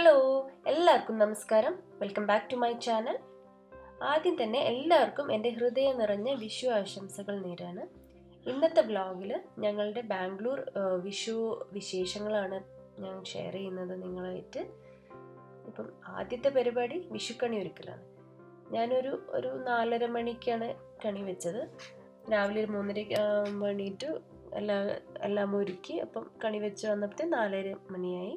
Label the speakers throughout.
Speaker 1: hello എല്ലാവർക്കും നമസ്കാരം welcome back to my channel ആദ്യം തന്നെ എല്ലാവർക്കും എൻ്റെ ഹൃദയം നിറഞ്ഞ വിഷു ആശംസകൾ നേരാണ് ഇന്നത്തെ വ്ളോഗിൽ ഞങ്ങളുടെ ബാംഗ്ലൂർ ആ, വിഷു വിശേഷങ്ങളാണ് ഞാൻ ഷെയർ ചെയ്യുന്നത് നിങ്ങളായിട്ട് ഇപ്പം ആദ്യത്തെ പരിപാടി വിഷുക്കണി ഒരുക്കലാണ് ഞാനൊരു ഒരു നാലര മണിക്കാണ് കണി വെച്ചത് രാവിലെ ഒരു മൂന്നര ആകുമ്പോൾ എണീറ്റ് എല്ലാ എല്ലാം ഒരുക്കി അപ്പം കണി വെച്ച് വന്നപ്പോഴത്തെ നാലര മണിയായി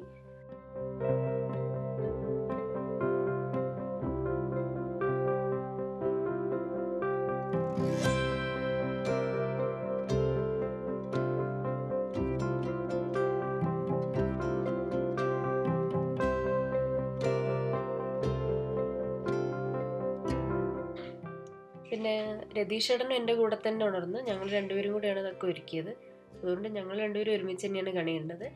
Speaker 1: പിന്നെ രതീഷേട്ടൻ എൻ്റെ കൂടെ തന്നെ ഉണർന്നു ഞങ്ങൾ രണ്ടുപേരും കൂടെയാണ് അതൊക്കെ ഒരുക്കിയത് അതുകൊണ്ട് ഞങ്ങൾ രണ്ടുപേരും ഒരുമിച്ച് തന്നെയാണ് കണിയേണ്ടത്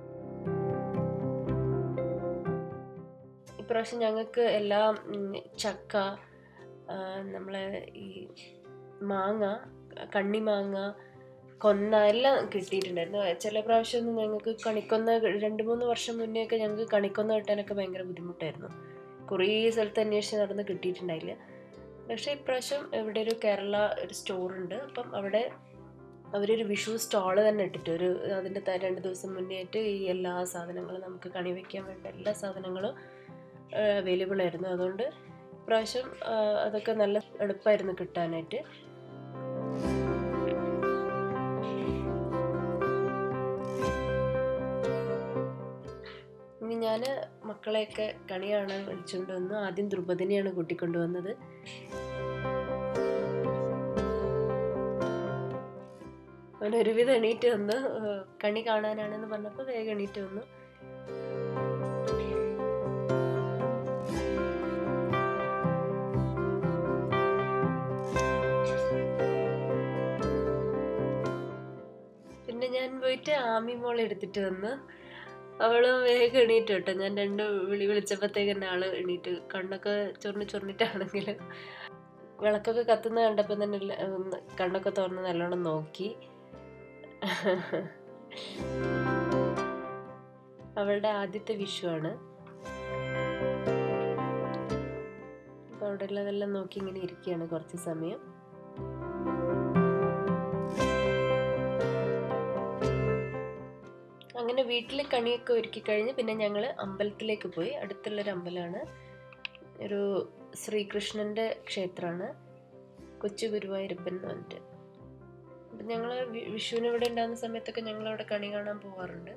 Speaker 1: ഇപ്രാവശ്യം ഞങ്ങൾക്ക് എല്ലാം ഉം, ചക്ക ആ, നമ്മളെ ഈ മാങ്ങ കണ്ണിമാങ്ങ കൊന്ന എല്ലാം കിട്ടിയിട്ടുണ്ടായിരുന്നു ചില പ്രാവശ്യമൊന്നും ഞങ്ങൾക്ക് കണിക്കൊന്ന രണ്ട് മൂന്ന് വർഷം മുന്നേ ഒക്കെ ഞങ്ങൾക്ക് കണിക്കൊന്ന കിട്ടാനൊക്കെ ഭയങ്കര ബുദ്ധിമുട്ടായിരുന്നു കുറേ സ്ഥലത്ത് അന്വേഷിച്ച് നടന്ന് കിട്ടിയിട്ടുണ്ടായില്ല പക്ഷേ ഇപ്രാവശ്യം ഇവിടെ ഒരു കേരള ഒരു സ്റ്റോറുണ്ട് അപ്പം അവിടെ അവരൊരു വിഷു സ്റ്റാള് തന്നെ ഇട്ടിട്ട് ഒരു അതിൻ്റെ ത- രണ്ട് ദിവസം മുന്നേ ആയിട്ട് ഈ എല്ലാ സാധനങ്ങളും നമുക്ക് കണി വയ്ക്കാൻ വേണ്ട എല്ലാ സാധനങ്ങളും അവൈലബിൾ ആയിരുന്നു അതുകൊണ്ട് ഇപ്രാവശ്യം ആ, അതൊക്കെ നല്ല എളുപ്പമായിരുന്നു കിട്ടാനായിട്ട് ഇനി ഞാൻ മക്കളെയൊക്കെ കണി കാണാൻ വിളിച്ചുകൊണ്ട് വന്നു ആദ്യം ദ്രുപദിനെയാണ് കൂട്ടിക്കൊണ്ടുവന്നത് അവൻ ഒരുവിധം എണീറ്റ് വന്നു ഏഹ് കണി കാണാനാണെന്ന് പറഞ്ഞപ്പോൾ വേഗം എണീറ്റ് വന്നു പിന്നെ ഞാൻ പോയിട്ട് ആമി മോൾ എടുത്തിട്ട് വന്നു അവള് വേഗം എണീറ്റ് കേട്ടോ ഞാൻ രണ്ട് വിളി വിളിച്ചപ്പോഴത്തേക്ക് തന്നെ ആള് എണീറ്റ് കണ്ണൊക്കെ ചൊറിഞ്ഞ് ചൊറിഞ്ഞിട്ടാണെങ്കിലും വിളക്കൊക്കെ കത്തുന്ന കണ്ടപ്പോൾ തന്നെ ഇല്ല- ഒന്ന് കണ്ണൊക്കെ തുറന്ന് നല്ലോണം നോക്കി അവളുടെ ആദ്യത്തെ വിഷുവാണ് അപ്പോൾ അവിടെ ഉള്ളതെല്ലാം നോക്കി ഇങ്ങനെ ഇരിക്കുകയാണ് കുറച്ച് സമയം അങ്ങനെ വീട്ടിൽ കണിയൊക്കെ ഒരുക്കി കഴിഞ്ഞ് പിന്നെ ഞങ്ങൾ അമ്പലത്തിലേക്ക് പോയി അടുത്തുള്ളൊരു അമ്പലമാണ് ഒരു ശ്രീകൃഷ്ണൻ്റെ ക്ഷേത്രമാണ് കൊച്ചു ഗുരുവായൂരപ്പൻ എന്ന് പറഞ്ഞിട്ട് അപ്പം ഞങ്ങൾ വിഷുവിന് ഇവിടെ ഉണ്ടാകുന്ന സമയത്തൊക്കെ ഞങ്ങൾ അവിടെ കണി കാണാൻ പോകാറുണ്ട്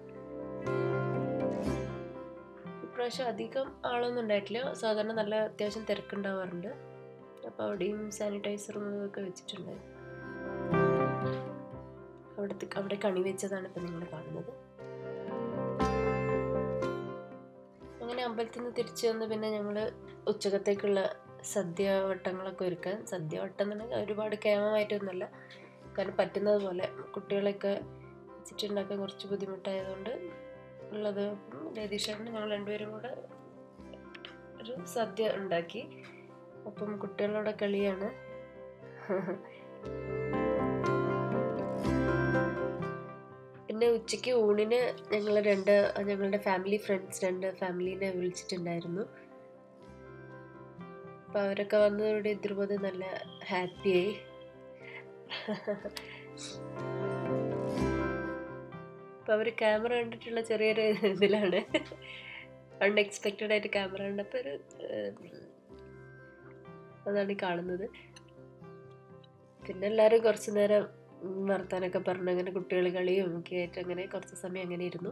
Speaker 1: ഇപ്രാവശ്യം അധികം ആളൊന്നും ഉണ്ടായിട്ടില്ല സാധാരണ നല്ല അത്യാവശ്യം തിരക്കുണ്ടാവാറുണ്ട് അപ്പോൾ അവിടെയും സാനിറ്റൈസറും ഒക്കെ വെച്ചിട്ടുണ്ട് അവിടുത്തെ അവിടെ കണി വെച്ചതാണ് ഇപ്പം നിങ്ങൾ കാണുന്നത് അങ്ങനെ അമ്പലത്തിൽ നിന്ന് തിരിച്ചു വന്ന് പിന്നെ ഞങ്ങൾ ഉച്ചകത്തേക്കുള്ള സദ്യ വട്ടങ്ങളൊക്കെ ഒരുക്കാൻ സദ്യ വട്ടം എന്ന് പറഞ്ഞാൽ ഒരുപാട് കേമമായിട്ടൊന്നുമല്ല കാരണം പറ്റുന്നത് പോലെ കുട്ടികളെയൊക്കെ വെച്ചിട്ടുണ്ടാക്കാൻ കുറച്ച് ബുദ്ധിമുട്ടായതുകൊണ്ട് ഉള്ളത് രതീഷേട്ടന് ഞങ്ങൾ രണ്ടുപേരും കൂടെ ഒരു സദ്യ ഉണ്ടാക്കി അപ്പം കുട്ടികളുടെ കളിയാണ് പിന്നെ ഉച്ചയ്ക്ക് ഊണിന് ഞങ്ങൾ രണ്ട് ഞങ്ങളുടെ ഫാമിലി ഫ്രണ്ട്സ് രണ്ട് ഫാമിലീനെ വിളിച്ചിട്ടുണ്ടായിരുന്നു അപ്പോൾ അവരൊക്കെ വന്നതോടെ ധ്രുവത് നല്ല ഹാപ്പിയായി അപ്പോൾ അവർ ക്യാമറ കണ്ടിട്ടുള്ള ചെറിയൊരു ഇതിലാണ് അൺഎക്സ്പെക്റ്റഡ് ആയിട്ട് ക്യാമറ കണ്ടപ്പോൾ ഒരു ഏഹ്, അതാണ് ഈ കാണുന്നത് പിന്നെ എല്ലാവരും കുറച്ച് നേരം ഉം, വർത്താനൊക്കെ പറഞ്ഞു അങ്ങനെ കുട്ടികൾ കളിയും ഒക്കെ ആയിട്ട് അങ്ങനെ കുറച്ച് സമയം അങ്ങനെ ഇരുന്നു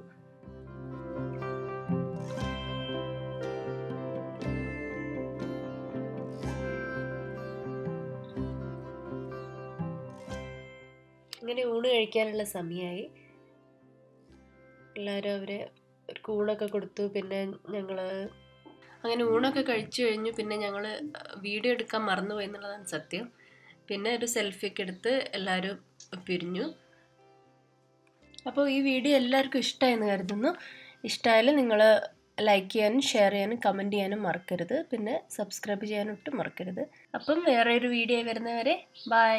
Speaker 1: അങ്ങനെ ഊണ് കഴിക്കാനുള്ള സമയമായി എല്ലാവരും അവരെ ഒരു ഊണൊക്കെ കൊടുത്തു പിന്നെ ഞങ്ങൾ അങ്ങനെ ഊണൊക്കെ കഴിച്ചു കഴിഞ്ഞു പിന്നെ ഞങ്ങൾ വീഡിയോ എടുക്കാൻ മറന്നുപോയി എന്നുള്ളതാണ് സത്യം പിന്നെ ഒരു സെൽഫിയൊക്കെ എടുത്ത് എല്ലാവരും പിരിഞ്ഞു അപ്പോൾ ഈ വീഡിയോ എല്ലാവർക്കും ഇഷ്ടമായെന്ന് കരുതുന്നു ഇഷ്ടമായാലും നിങ്ങൾ ലൈക്ക് ചെയ്യാനും ഷെയർ ചെയ്യാനും കമൻറ്റ് ചെയ്യാനും മറക്കരുത് പിന്നെ സബ്സ്ക്രൈബ് ചെയ്യാനും ഒട്ടും മറക്കരുത് അപ്പം വേറെ ഒരു വീഡിയോ വരുന്നവരെ ബൈ